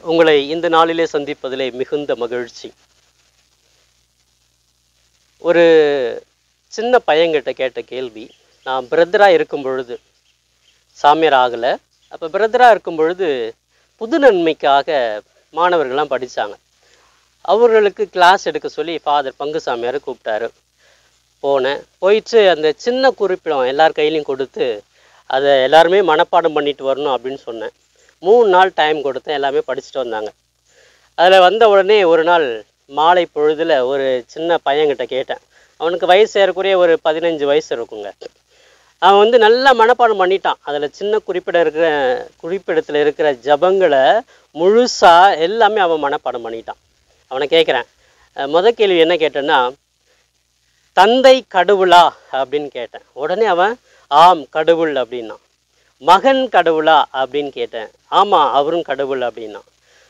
உங்களை இந்த நாளிலே சந்திப்பதிலே மிகுந்த மகிழ்ச்சி ஒரு சின்ன பையன்கிட்ட கேட்ட கேள்வி நான் பிரதராக இருக்கும் பொழுது சாமியார் ஆகலை அப்போ பிரதராக இருக்கும் பொழுது புது நன்மைக்காக மாணவர்கள்லாம் படித்தாங்க அவர்களுக்கு கிளாஸ் எடுக்க சொல்லி ஃபாதர் பங்குசாமியார் கூப்பிட்டாரு போனேன் போயிட்டு அந்த சின்ன குறிப்பிடம் எல்லார் கையிலையும் கொடுத்து அதை எல்லாருமே மனப்பாடம் பண்ணிட்டு வரணும் அப்படின்னு சொன்னேன் மூணு நாள் டைம் கொடுத்தேன் எல்லாமே படிச்சுட்டு வந்தாங்க அதில் வந்த உடனே ஒரு நாள் மாலை பொழுதில் ஒரு சின்ன பையன்கிட்ட கேட்டேன் அவனுக்கு வயசு ஏறக்குறைய ஒரு பதினஞ்சு வயசு இருக்குங்க அவன் வந்து நல்லா மனப்பாடம் பண்ணிட்டான் அதில் சின்ன குறிப்பிட இருக்கிற குறிப்பிடத்தில் இருக்கிற ஜபங்களை முழுசாக எல்லாமே அவன் மனப்பாடம் பண்ணிட்டான் அவனை கேட்குறேன் முத கேள்வி என்ன கேட்டேன்னா தந்தை கடவுளா அப்படின்னு கேட்டேன் உடனே அவன் ஆம் கடவுள் அப்படின்னான் மகன் கடவுளா அப்படின்னு கேட்டேன் ஆமாம் அவரும் கடவுள் அப்படின்னா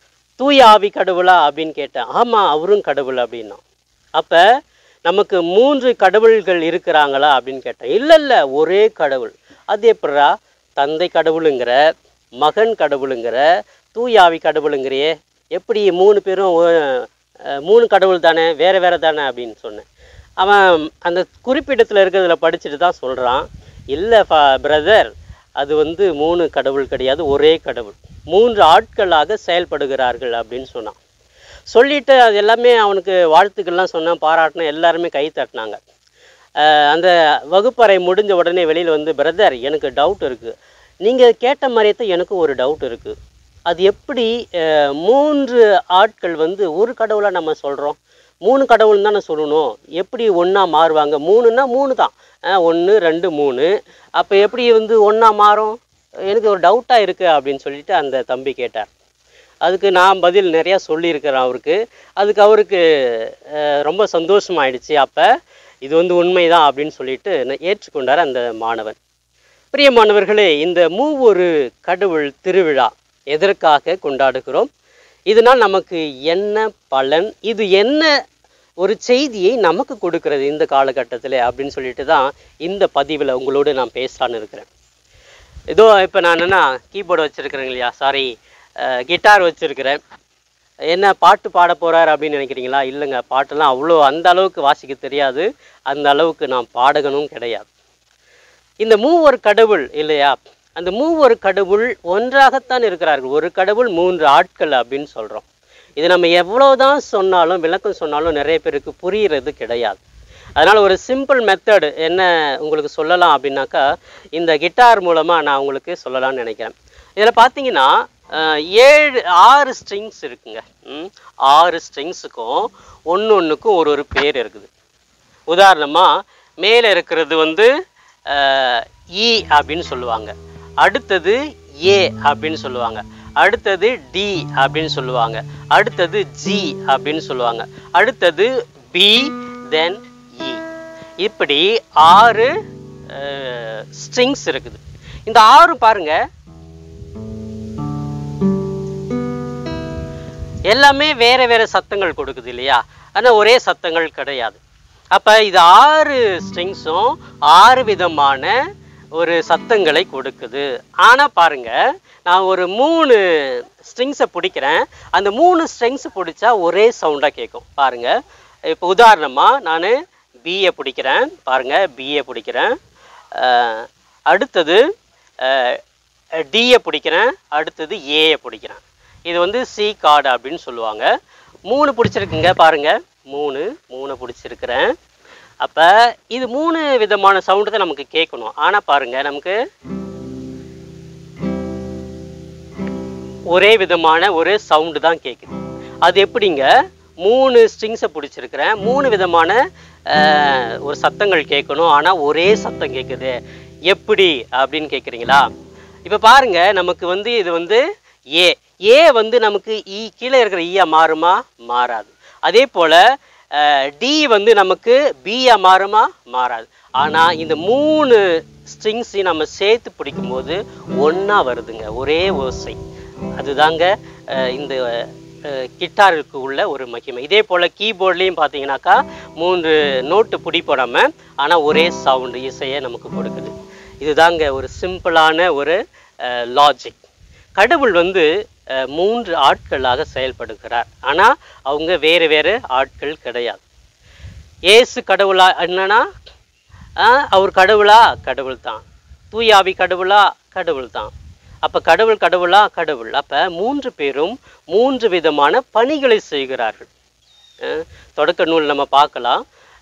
தூய ஆவி கடவுளா அப்படின்னு கேட்டேன் ஆமாம் அவரும் கடவுள் அப்படின்னா அப்போ நமக்கு மூன்று கடவுள்கள் இருக்கிறாங்களா அப்படின்னு கேட்டேன் இல்லை இல்லை ஒரே கடவுள் அது எப்படிரா தந்தை கடவுளுங்கிற மகன் கடவுளுங்கிற தூய ஆவி கடவுளுங்கிறியே எப்படி மூணு பேரும் ஒ- அஹ் மூணு கடவுள் தானே வேற வேற தானே அப்படின்னு சொன்னேன் அவன் அந்த குறிப்பிடத்தில் இருக்கிறதுல படிச்சுட்டு தான் சொல்கிறான் இல்லை ஃபா பிரதர் அது வந்து மூணு கடவுள் கிடையாது ஒரே கடவுள் மூன்று ஆட்களாக செயல்படுகிறார்கள் அப்படின்னு சொன்னான் சொல்லிட்டு அது எல்லாமே அவனுக்கு வாழ்த்துக்கள்லாம் சொன்னான் பாராட்டினேன் எல்லாருமே கை தட்டினாங்க அஹ் அந்த வகுப்பறை முடிஞ்ச உடனே வெளியில் வந்து பிரதர் எனக்கு டவுட் இருக்குது நீங்கள் கேட்ட மாதிரியே தான் எனக்கும் ஒரு டவுட் இருக்குது அது எப்படி அஹ், மூன்று ஆட்கள் வந்து ஒரு கடவுளாக நம்ம சொல்கிறோம் மூணு கடவுள் தானே சொல்லணும் எப்படி ஒன்றா மாறுவாங்க மூணுன்னா மூணு தான் ஒன்று ரெண்டு மூணு அப்போ எப்படி வந்து ஒன்றா மாறும் எனக்கு ஒரு டவுட்டாக இருக்குது அப்படின்னு சொல்லிட்டு அந்த தம்பி கேட்டார் அதுக்கு நான் பதில் நிறையா சொல்லியிருக்கிறேன் அவருக்கு அதுக்கு அவருக்கு அஹ், ரொம்ப சந்தோஷமாயிடுச்சு அப்போ இது வந்து உண்மைதான் அப்படின்னு சொல்லிட்டு ந- ஏற்றுக்கொண்டார் அந்த மாணவன் பிரியமானவர்களே இந்த மூவொரு கடவுள் திருவிழா எதற்காக கொண்டாடுகிறோம் இதனால் நமக்கு என்ன பலன் இது என்ன ஒரு செய்தியை நமக்கு கொடுக்கிறது இந்த காலகட்டத்தில் அப்படின்னு சொல்லிட்டு தான் இந்த பதிவில் உங்களோடு நான் பேசலான்னு இருக்கிறேன் ஏதோ இப்போ நான் என்னென்னா கீபோர்டு வச்சுருக்கிறேங்க இல்லையா சாரி கிட்டார் வச்சுருக்கிறேன் என்ன பாட்டு பாட போகிறார் அப்படின்னு நினைக்கிறீங்களா இல்லைங்க பாட்டெல்லாம் அவ்வளோ அந்த அளவுக்கு வாசிக்க தெரியாது அந்த அளவுக்கு நான் பாடகனும் கிடையாது இந்த மூவர் கடவுள் இல்லையா அந்த மூவர் கடவுள் ஒன்றாகத்தான் இருக்கிறார்கள் ஒரு கடவுள் மூன்று ஆட்கள் அப்படின்னு சொல்கிறோம் இது நம்ம எவ்வளோதான் சொன்னாலும் விளக்கம் சொன்னாலும் நிறைய பேருக்கு புரிகிறது கிடையாது அதனால் ஒரு சிம்பிள் மெத்தடு என்ன உங்களுக்கு சொல்லலாம் அப்படின்னாக்கா இந்த கிட்டார் மூலமாக நான் உங்களுக்கு சொல்லலாம்னு நினைக்கிறேன் இதில் பார்த்தீங்கன்னா அஹ், ஏழு ஆறு ஸ்ட்ரிங்ஸ் இருக்குங்க ம், ஆறு ஸ்ட்ரிங்ஸுக்கும் ஒன்று ஒன்றுக்கும் ஒரு ஒரு பேர் இருக்குது உதாரணமாக மேலே இருக்கிறது வந்து அஹ், இ அப்படின்னு சொல்லுவாங்க அடுத்தது ஏ அப்படின்னு சொல்லுவாங்க அடுத்தது டி அப்படின்னு சொல்லுவாங்க அடுத்தது ஜி அப்படின்னு சொல்லுவாங்க அடுத்தது பி தென் இ இப்படி ஆறு ஸ்ட்ரிங்ஸ் இருக்குது இந்த ஆறு பாருங்க எல்லாமே வேற வேற சத்தங்கள் கொடுக்குது இல்லையா ஆனால் ஒரே சத்தங்கள் கிடையாது அப்போ இது ஆறு ஸ்ட்ரிங்ஸும் ஆறு விதமான ஒரு சத்தங்களை கொடுக்குது ஆனால் பாருங்க நான் ஒரு மூணு ஸ்ட்ரிங்ஸை பிடிக்கிறேன் அந்த மூணு ஸ்ட்ரிங்ஸ் பிடிச்சா ஒரே சவுண்டாக கேட்கும் பாருங்க இப்போ உதாரணமாக நான் பிஏ பிடிக்கிறேன் பாருங்க பிஏ பிடிக்கிறேன் அஹ், அடுத்தது டிஏ பிடிக்கிறேன் அடுத்தது ஏயை பிடிக்கிறேன் இது வந்து சி கார்டு அப்படின்னு சொல்லுவாங்க மூணு பிடிச்சிருக்குங்க பாருங்க மூணு மூணு பிடிச்சிருக்கிறேன் அப்போ இது மூணு விதமான சவுண்டு தான் நமக்கு கேட்கணும் ஆனால் பாருங்க நமக்கு ஒரே விதமான ஒரு சவுண்டு தான் கேட்குது அது எப்படிங்க மூணு ஸ்ட்ரிங்ஸை பிடிச்சிருக்கிறேன் மூணு விதமான அஹ், ஒரு சத்தங்கள் கேட்கணும் ஆனால் ஒரே சத்தம் கேட்குது எப்படி அப்படின்னு கேட்குறீங்களா இப்போ பாருங்க நமக்கு வந்து இது வந்து ஏ ஏ வந்து நமக்கு இ கீழே இருக்கிற ஈயா மாறுமா மாறாது அதே போல் டி வந்து நமக்கு பியா மாறுமா மாறாது ஆனால் இந்த மூணு ஸ்ட்ரிங்ஸையும் நம்ம சேர்த்து பிடிக்கும்போது ஒன்றா வருதுங்க ஒரே ஓசை அதுதாங்க அஹ், இந்த அஹ், கிட்டாருக்கு உள்ள ஒரு மகிமை இதே போல் கீபோர்ட்லேயும் பார்த்தீங்கன்னாக்கா மூன்று நோட்டு பிடிப்போம் நம்ம ஆனால் ஒரே சவுண்டு இசையை நமக்கு கொடுக்குது இதுதாங்க ஒரு சிம்பிளான ஒரு லாஜிக் கடவுள் வந்து அஹ், மூன்று ஆட்களாக செயல்படுகிறார் ஆனா அவங்க வேறு வேறு ஆட்கள் கிடையாது இயேசு கடவுளா என்னன்னா ஆஹ், அவர் கடவுளா கடவுள் தான் தூயாவி கடவுளா கடவுள் தான் அப்ப கடவுள் கடவுளா கடவுள் அப்ப மூன்று பேரும் மூன்று விதமான பணிகளை செய்கிறார்கள் அஹ், தொடக்க நூல் நம்ம பார்க்கலாம்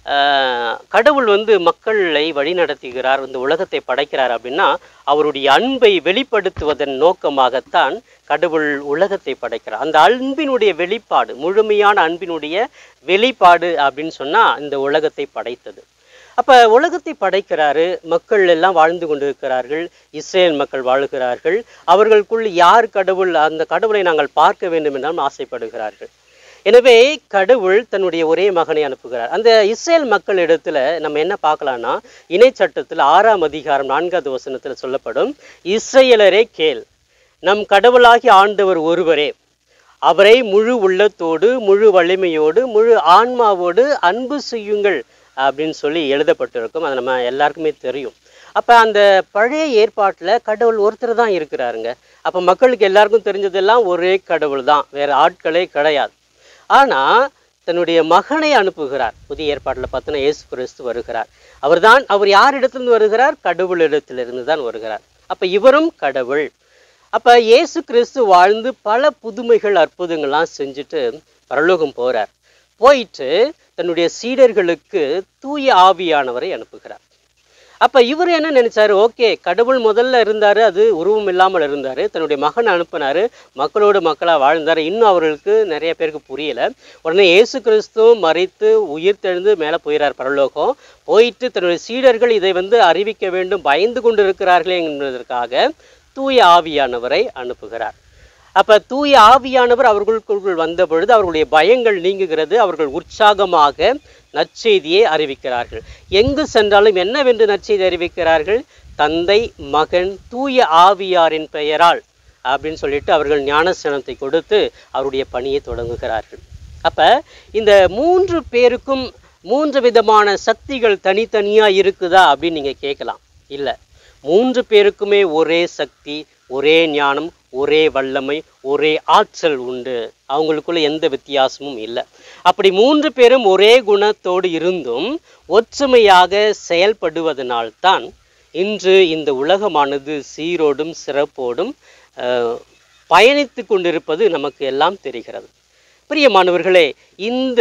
அஹ், கடவுள் வந்து மக்களை வழிநடத்துகிறார் இந்த உலகத்தை படைக்கிறார் அப்படின்னா அவருடைய அன்பை வெளிப்படுத்துவதன் நோக்கமாகத்தான் கடவுள் உலகத்தை படைக்கிறார் அந்த அன்பினுடைய வெளிப்பாடு முழுமையான அன்பினுடைய வெளிப்பாடு அப்படின்னு சொன்னா இந்த உலகத்தை படைத்தது அப்ப உலகத்தை படைக்கிறாரு மக்கள் எல்லாம் வாழ்ந்து கொண்டிருக்கிறார்கள் இஸ்ரேல் மக்கள் வாழுகிறார்கள் அவர்களுக்குள் யார் கடவுள் அந்த கடவுளை நாங்கள் பார்க்க வேண்டும் என்றாலும் ஆசைப்படுகிறார்கள் எனவே கடவுள் தன்னுடைய ஒரே மகனை அனுப்புகிறார் அந்த இஸ்ரேல் மக்களிடத்துல நம்ம என்ன பார்க்கலாம்னா இணை சட்டத்தில் ஆறாம் அதிகாரம் நான்காவது வசனத்துல சொல்லப்படும் இஸ்ரேலரே கேள் நம் கடவுளாகி ஆண்டவர் ஒருவரே அவரை முழு உள்ளத்தோடு முழு வலிமையோடு முழு ஆன்மாவோடு அன்பு செய்யுங்கள் அப்படின்னு சொல்லி எழுதப்பட்டிருக்கும் அது நம்ம எல்லாருக்குமே தெரியும் அப்ப அந்த பழைய ஏற்பாட்டுல கடவுள் ஒருத்தர் தான் இருக்கிறாருங்க அப்ப மக்களுக்கு எல்லாருக்கும் தெரிஞ்சதெல்லாம் ஒரே கடவுள் தான் வேற ஆட்களே கிடையாது ஆனா தன்னுடைய மகனை அனுப்புகிறார் புதிய ஏற்பாட்டில் பார்த்தோன்னா இயேசு கிறிஸ்து வருகிறார் அவர்தான் அவர் யாரிடத்திலிருந்து வருகிறார் கடவுளிடத்திலிருந்து தான் வருகிறார் அப்ப இவரும் கடவுள் அப்ப இயேசு கிறிஸ்து வாழ்ந்து பல புதுமைகள் அற்புதங்கள்லாம் செஞ்சுட்டு பரலோகம் போறார் போயிட்டு தன்னுடைய சீடர்களுக்கு தூய ஆவியானவரை அனுப்புகிறார் அப்ப இவர் என்ன நினைச்சாரு ஓகே கடவுள் முதல்ல இருந்தாரு அது உருவம் இல்லாமல் இருந்தாரு தன்னுடைய மகன் அனுப்புனாரு மக்களோடு மக்களா வாழ்ந்தாரு இன்னும் அவர்களுக்கு நிறைய பேருக்கு புரியல உடனே இயேசு கிறிஸ்துவும் மறித்து உயிர் தெழுந்து மேலே போயிறார் பரலோகம் போயிட்டு தன்னுடைய சீடர்கள் இதை வந்து அறிவிக்க வேண்டும் பயந்து கொண்டு இருக்கிறார்களே என்பதற்காக தூய ஆவியானவரை அனுப்புகிறார் அப்ப தூய ஆவியானவர் அவர்களுக்குள் வந்த பொழுது அவர்களுடைய பயங்கள் நீங்குகிறது அவர்கள் உற்சாகமாக நற்செய்தியை அறிவிக்கிறார்கள் எங்கு சென்றாலும் என்னவென்று நற்செய்தி அறிவிக்கிறார்கள் தந்தை மகன் தூய ஆவியாரின் பெயரால் அப்படின்னு சொல்லிட்டு அவர்கள் ஞானஸ்நானத்தை கொடுத்து அவருடைய பணியை தொடங்குகிறார்கள் அப்ப இந்த மூன்று பேருக்கும் மூன்று விதமான சக்திகள் தனித்தனியா இருக்குதா அப்படின்னு நீங்க கேட்கலாம் இல்ல மூன்று பேருக்குமே ஒரே சக்தி ஒரே ஞானம் ஒரே வல்லமை ஒரே ஆற்றல் உண்டு அவங்களுக்குள்ள எந்த வித்தியாசமும் இல்லை அப்படி மூன்று பேரும் ஒரே குணத்தோடு இருந்தும் ஒற்றுமையாக செயல்படுவதனால்தான் இன்று இந்த உலகமானது சீரோடும் சிறப்போடும் அஹ், பயணித்து கொண்டிருப்பது நமக்கு எல்லாம் தெரிகிறது பிரியமானவர்களே இந்த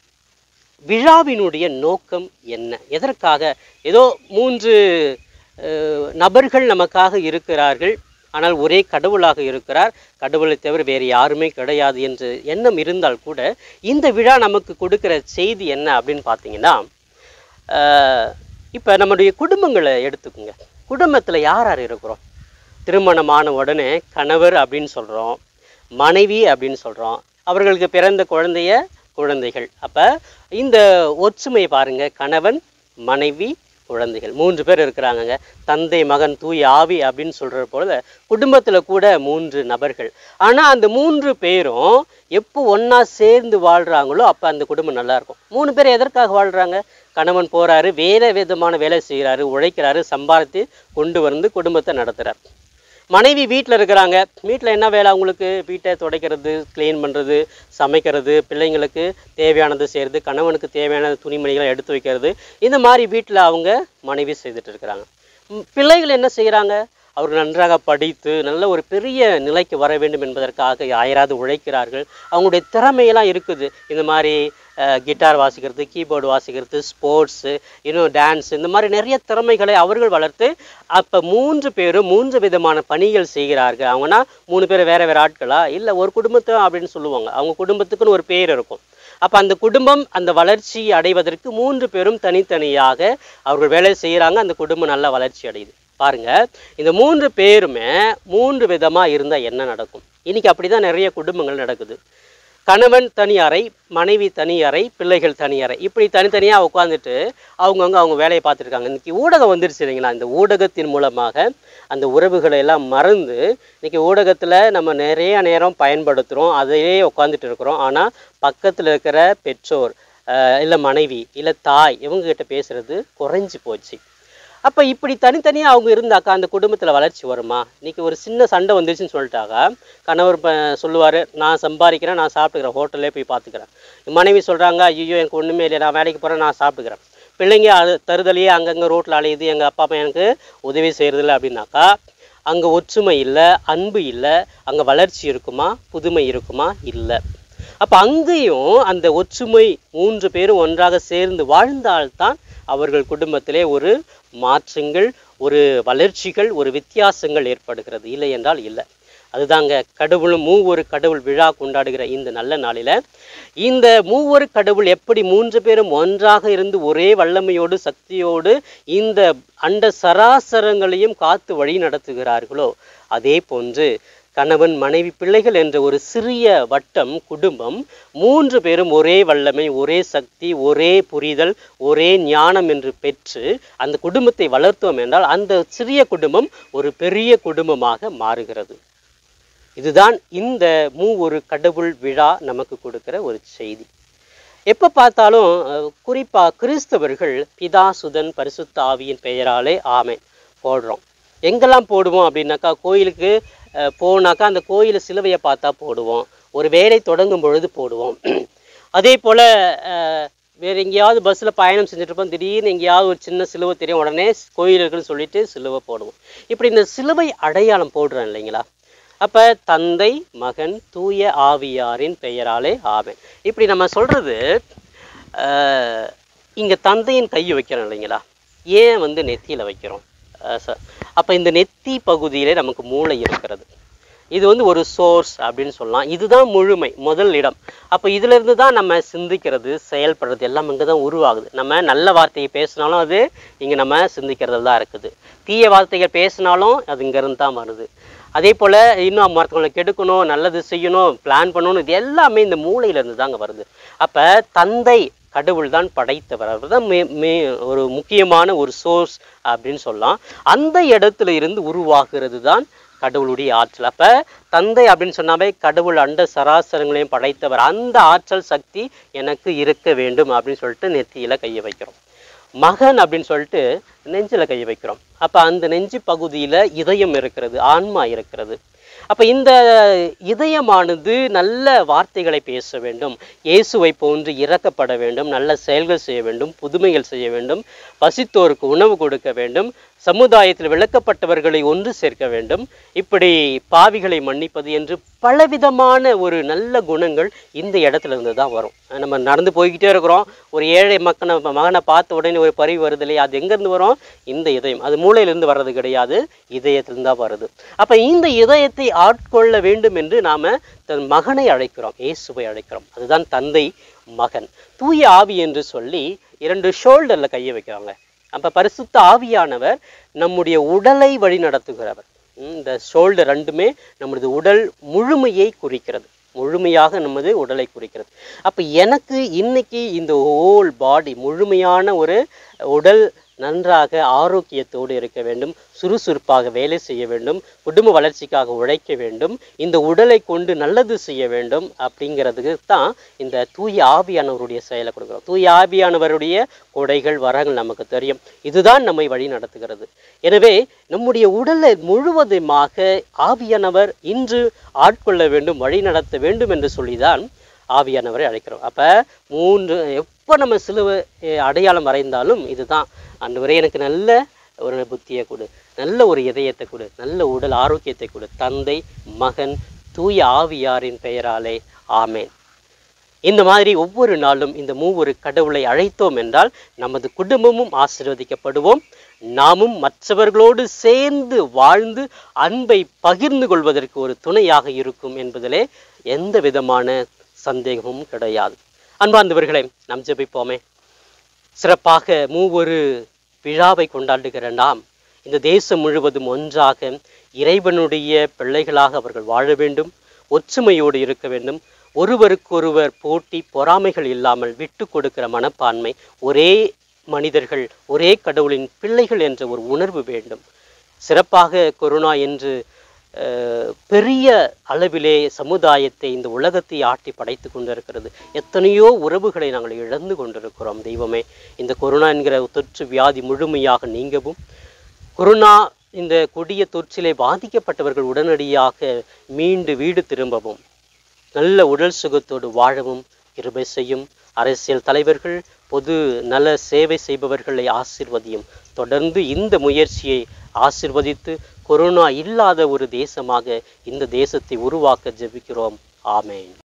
விழாவினுடைய நோக்கம் என்ன எதற்காக ஏதோ மூன்று அஹ், நபர்கள் நமக்காக இருக்கிறார்கள் ஆனால் ஒரே கடவுளாக இருக்கிறார் கடவுளை தவிர வேறு யாருமே கிடையாது என்று எண்ணம் இருந்தால் கூட இந்த விழா நமக்கு கொடுக்கிற செய்தி என்ன அப்படின்னு பார்த்தீங்கன்னா அஹ், இப்ப நம்முடைய குடும்பங்களை எடுத்துக்கோங்க குடும்பத்துல யார் யார் இருக்கிறோம் திருமணமான உடனே கணவர் அப்படின்னு சொல்றோம் மனைவி அப்படின்னு சொல்றோம் அவர்களுக்கு பிறந்த குழந்தைய குழந்தைகள் அப்ப இந்த ஒற்றுமை பாருங்க கணவன் மனைவி குழந்தைகள் மூன்று பேர் இருக்கிறாங்கங்க தந்தை மகன் தூய் ஆவி அப்படின்னு சொல்ற போல குடும்பத்துல கூட மூன்று நபர்கள் ஆனா அந்த மூன்று பேரும் எப்போ ஒண்ணா சேர்ந்து வாழ்றாங்களோ அப்ப அந்த குடும்பம் நல்லா இருக்கும் மூணு பேர் எதற்காக வாழ்றாங்க கணவன் போறாரு வேற விதமான வேலை செய்கிறாரு உழைக்கிறாரு சம்பாதித்து கொண்டு வந்து குடும்பத்தை நடத்துறார் மனைவி வீட்டில் இருக்கிறாங்க வீட்டில் என்ன வேலை அவங்களுக்கு வீட்டை துடைக்கிறது க்ளீன் பண்ணுறது சமைக்கிறது பிள்ளைங்களுக்கு தேவையானது செய்கிறது கணவனுக்கு தேவையான துணிமணிகளை எடுத்து வைக்கிறது இந்த மாதிரி வீட்டில் அவங்க மனைவி செய்துட்டு இருக்கிறாங்க ம், பிள்ளைகள் என்ன செய்கிறாங்க அவர்கள் நன்றாக படித்து நல்ல ஒரு பெரிய நிலைக்கு வர வேண்டும் என்பதற்காக யாராவது உழைக்கிறார்கள் அவங்களுடைய திறமையெல்லாம் இருக்குது இந்த மாதிரி கிட்டார் வாசிக்கிறது கீபோர்டு வாசிக்கிறது ஸ்போர்ட்ஸு இன்னும் டான்ஸ் இந்த மாதிரி நிறைய திறமைகளை அவர்கள் வளர்த்து அப்போ மூன்று பேரும் மூன்று விதமான பணிகள் செய்கிறார்கள் அவங்கன்னா மூணு பேர் வேற வேற ஆட்களா இல்லை ஒரு குடும்பத்தை அப்படின்னு சொல்லுவாங்க அவங்க குடும்பத்துக்குன்னு ஒரு பேர் இருக்கும் அப்போ அந்த குடும்பம் அந்த வளர்ச்சி அடைவதற்கு மூன்று பேரும் தனித்தனியாக அவர்கள் வேலை செய்கிறாங்க அந்த குடும்பம் நல்ல வளர்ச்சி அடையுது பாருங்க இந்த மூன்று பேருமே மூன்று விதமா இருந்தா என்ன நடக்கும் இன்னைக்கு அப்படிதான் நிறைய குடும்பங்கள் நடக்குது கணவன் தனி அறை மனைவி தனி அறை பிள்ளைகள் தனி அறை இப்படி தனித்தனியா உட்காந்துட்டு அவங்கவுங்க அவங்க வேலையை பார்த்துருக்காங்க இன்னைக்கு ஊடகம் வந்துருச்சு இல்லைங்களா இந்த ஊடகத்தின் மூலமாக அந்த உறவுகளை எல்லாம் மறந்து இன்னைக்கு ஊடகத்துல நம்ம நிறைய நேரம் பயன்படுத்துறோம் அதிலே உட்காந்துட்டு இருக்கிறோம் ஆனா பக்கத்துல இருக்கிற பெற்றோர் அஹ் இல்ல மனைவி இல்ல தாய் இவங்க கிட்ட பேசுறது குறைஞ்சு போச்சு அப்ப இப்படி தனித்தனியா அவங்க இருந்தாக்கா அந்த குடும்பத்துல வளர்ச்சி வருமா இன்னைக்கு ஒரு சின்ன சண்டை வந்துருச்சுன்னு சொல்லிட்டாக்கா கணவர் ப- சொல்லுவாரு நான் சம்பாதிக்கிறேன் நான் சாப்பிட்டுக்கிறேன் ஹோட்டல்லே போய் பார்த்துக்கிறேன் மனைவி சொல்றாங்க ஐயோ எனக்கு ஒண்ணுமே இல்லை நான் வேலைக்கு போறேன் நான் சாப்பிட்டுக்கிறேன் பிள்ளைங்க அது தருதலையே அங்கங்க ரோட்ல அலையுது எங்க அப்பா அம்மா எனக்கு உதவி செய்யறதில்ல அப்படின்னாக்கா அங்க ஒற்றுமை இல்லை அன்பு இல்லை அங்க வளர்ச்சி இருக்குமா புதுமை இருக்குமா இல்லை அப்ப அங்கேயும் அந்த ஒற்றுமை மூன்று பேரும் ஒன்றாக சேர்ந்து வாழ்ந்தால்தான் அவர்கள் குடும்பத்திலே ஒரு மாற்றங்கள் ஒரு வளர்ச்சிகள் ஒரு வித்தியாசங்கள் ஏற்படுகிறது இல்லை என்றால் இல்லை அதுதாங்க கடவுளும் மூவொரு கடவுள் விழா கொண்டாடுகிற இந்த நல்ல நாளில இந்த மூவொரு கடவுள் எப்படி மூன்று பேரும் ஒன்றாக இருந்து ஒரே வல்லமையோடு சக்தியோடு இந்த அண்ட சராசரங்களையும் காத்து வழி நடத்துகிறார்களோ அதே போன்று கணவன் மனைவி பிள்ளைகள் என்ற ஒரு சிறிய வட்டம் குடும்பம் மூன்று பேரும் ஒரே வல்லமை ஒரே சக்தி ஒரே புரிதல் ஒரே ஞானம் என்று பெற்று அந்த குடும்பத்தை வளர்த்தோம் என்றால் அந்த சிறிய குடும்பம் ஒரு பெரிய குடும்பமாக மாறுகிறது இதுதான் இந்த மூ ஒரு கடவுள் விழா நமக்கு கொடுக்கிற ஒரு செய்தி எப்ப பார்த்தாலும் அஹ், குறிப்பா கிறிஸ்தவர்கள் பிதா சுதன் பரிசுத்த ஆவியின் பெயராலே ஆமென் போடுறோம் எங்கெல்லாம் போடுவோம் அப்படின்னாக்கா கோயிலுக்கு அஹ், போனாக்கா அந்த கோயில சிலுவையை பார்த்தா போடுவோம் ஒரு வேலை தொடங்கும் பொழுது போடுவோம் அதே போல அஹ், வேற எங்கேயாவது பஸ்ஸில் பயணம் செஞ்சுட்டு இருப்போம் திடீர்னு எங்கேயாவது ஒரு சின்ன சிலுவை தெரியும் உடனே கோயில் இருக்குன்னு சொல்லிட்டு சிலுவை போடுவோம் இப்படி இந்த சிலுவை அடையாளம் போடுறோம் இல்லைங்களா அப்ப தந்தை மகன் தூய ஆவியாரின் பெயராலே ஆமென் இப்படி நம்ம சொல்றது அஹ், இங்க தந்தையின் கை வைக்கிறோம் இல்லைங்களா ஏன் வந்து நெத்தியில வைக்கிறோம் அஹ் ச- அப்ப இந்த நெத்தி பகுதியிலே நமக்கு மூளை இருக்கிறது இது வந்து ஒரு சோர்ஸ் அப்படின்னு சொல்லலாம் இதுதான் முழுமை முதல் இடம் அப்ப இதுல இருந்து தான் நம்ம சிந்திக்கிறது செயல்படுறது எல்லாம் இங்க தான் உருவாகுது நம்ம நல்ல வார்த்தையை பேசினாலும் அது இங்க நம்ம சிந்திக்கிறதுல தான் இருக்குது தீய வார்த்தைகள் பேசினாலும் அது இங்க இருந்து தான் வருது அதே போல இன்னும் மற்றவங்களை கெடுக்கணும் நல்லது செய்யணும் பிளான் பண்ணணும் இது எல்லாமே இந்த மூளையில இருந்து தாங்க வருது அப்ப தந்தை கடவுள் தான் படைத்தவர் அவர் தான் மே மே ஒரு முக்கியமான ஒரு சோர்ஸ் அப்படின்னு சொல்லலாம் அந்த இடத்துல இருந்து உருவாகிறது தான் கடவுளுடைய ஆற்றல் அப்ப தந்தை அப்படின்னு சொன்னாவே கடவுள் அண்ட சராசரங்களையும் படைத்தவர் அந்த ஆற்றல் சக்தி எனக்கு இருக்க வேண்டும் அப்படின்னு சொல்லிட்டு நெத்தியில கையை வைக்கிறோம் மகன் அப்படின்னு சொல்லிட்டு நெஞ்சில கையை வைக்கிறோம் அப்ப அந்த நெஞ்சு பகுதியில இதயம் இருக்கிறது ஆன்மா இருக்கிறது அப்ப இந்த இதயமானது நல்ல வார்த்தைகளை பேச வேண்டும் இயேசுவை போன்று இறக்கப்பட வேண்டும் நல்ல செயல்கள் செய்ய வேண்டும் புதுமைகள் செய்ய வேண்டும் பசித்தோருக்கு உணவு கொடுக்க வேண்டும் சமுதாயத்தில் விளக்கப்பட்டவர்களை ஒன்று சேர்க்க வேண்டும் இப்படி பாவிகளை மன்னிப்பது என்று பலவிதமான ஒரு நல்ல குணங்கள் இந்த இடத்துல இருந்து தான் வரும் நம்ம நடந்து போய்கிட்டே இருக்கிறோம் ஒரு ஏழை மக்கனை மகனை பார்த்த உடனே ஒரு பரிவு வருது இல்லையா அது எங்கேருந்து வரும் இந்த இதயம் அது மூளையிலிருந்து வர்றது கிடையாது இதயத்திலிருந்து தான் வருது அப்ப இந்த இதயத்தை ஆட்கொள்ள வேண்டும் என்று நாம தன் மகனை அழைக்கிறோம் இயேசுவை அழைக்கிறோம் அதுதான் தந்தை மகன் தூய ஆவி என்று சொல்லி இரண்டு ஷோல்டர்ல கையை வைக்கிறாங்க அப்ப பரிசுத்த ஆவியானவர் நம்முடைய உடலை வழி நடத்துகிறவர் ம், இந்த ஷோல்டர் ரெண்டுமே நம்முடைய உடல் முழுமையை குறிக்கிறது முழுமையாக நமது உடலை குறிக்கிறது அப்ப எனக்கு இன்னைக்கு இந்த ஹோல் பாடி முழுமையான ஒரு உடல் நன்றாக ஆரோக்கியத்தோடு இருக்க வேண்டும் சுறுசுறுப்பாக வேலை செய்ய வேண்டும் குடும்ப வளர்ச்சிக்காக உழைக்க வேண்டும் இந்த உடலை கொண்டு நல்லது செய்ய வேண்டும் அப்படிங்கிறதுக்கு தான் இந்த தூய ஆவியானவருடைய செயலை கொடுக்குறோம் தூய ஆவியானவருடைய கொடைகள் வரங்கள் நமக்கு தெரியும் இதுதான் நம்மை வழி நடத்துகிறது எனவே நம்முடைய உடலை முழுவதுமாக ஆவியானவர் இன்று ஆட்கொள்ள வேண்டும் வழி நடத்த வேண்டும் என்று சொல்லிதான் ஆவியானவரை அழைக்கிறோம் அப்ப மூன்று எப்போ நம்ம சிலுவை அஹ், அடையாளம் வரைந்தாலும் இதுதான் ஆண்டவரே எனக்கு நல்ல ஒரு புத்தியை கொடு நல்ல ஒரு இதயத்தை கொடு நல்ல உடல் ஆரோக்கியத்தை கொடு தந்தை மகன் தூய ஆவியாரின் பெயராலே ஆமென் இந்த மாதிரி ஒவ்வொரு நாளும் இந்த மூவொரு கடவுளை அழைத்தோம் என்றால் நமது குடும்பமும் ஆசீர்வதிக்கப்படுவோம் நாமும் மற்றவர்களோடு சேர்ந்து வாழ்ந்து அன்பை பகிர்ந்து கொள்வதற்கு ஒரு துணையாக இருக்கும் என்பதிலே எந்த விதமான சந்தேகமும் கிடையாது அன்பார்ந்தவர்களே நாம் ஜெபிப்போமே சிறப்பாக மூவொரு விழாவை கொண்டாடுகிற நாம் இந்த தேசம் முழுவதும் ஒன்றாக இறைவனுடைய பிள்ளைகளாக அவர்கள் வாழ வேண்டும் ஒற்றுமையோடு இருக்க வேண்டும் ஒருவருக்கொருவர் போட்டி பொறாமைகள் இல்லாமல் விட்டு கொடுக்கிற மனப்பான்மை ஒரே மனிதர்கள் ஒரே கடவுளின் பிள்ளைகள் என்ற ஒரு உணர்வு வேண்டும் சிறப்பாக கொரோனா என்று அஹ், பெரிய அளவிலே சமுதாயத்தை இந்த உலகத்தை ஆட்டி படைத்து கொண்டிருக்கிறது எத்தனையோ உறவுகளை நாங்கள் இழந்து கொண்டிருக்கிறோம் தெய்வமே இந்த கொரோனா என்கிற தொற்று வியாதி முழுமையாக நீங்கவும் கொரோனா இந்த கொடிய தொற்றிலே பாதிக்கப்பட்டவர்கள் உடனடியாக மீண்டு வீடு திரும்பவும் நல்ல உடல் சுகத்தோடு வாழவும் கிருபை செய்யும் அரசியல் தலைவர்கள் பொது நல சேவை செய்பவர்களை ஆசிர்வதியும் தொடர்ந்து இந்த முயற்சியை ஆசிர்வதித்து கொரோனா இல்லாத ஒரு தேசமாக இந்த தேசத்தை உருவாக்க ஜெபிக்கிறோம் ஆமென்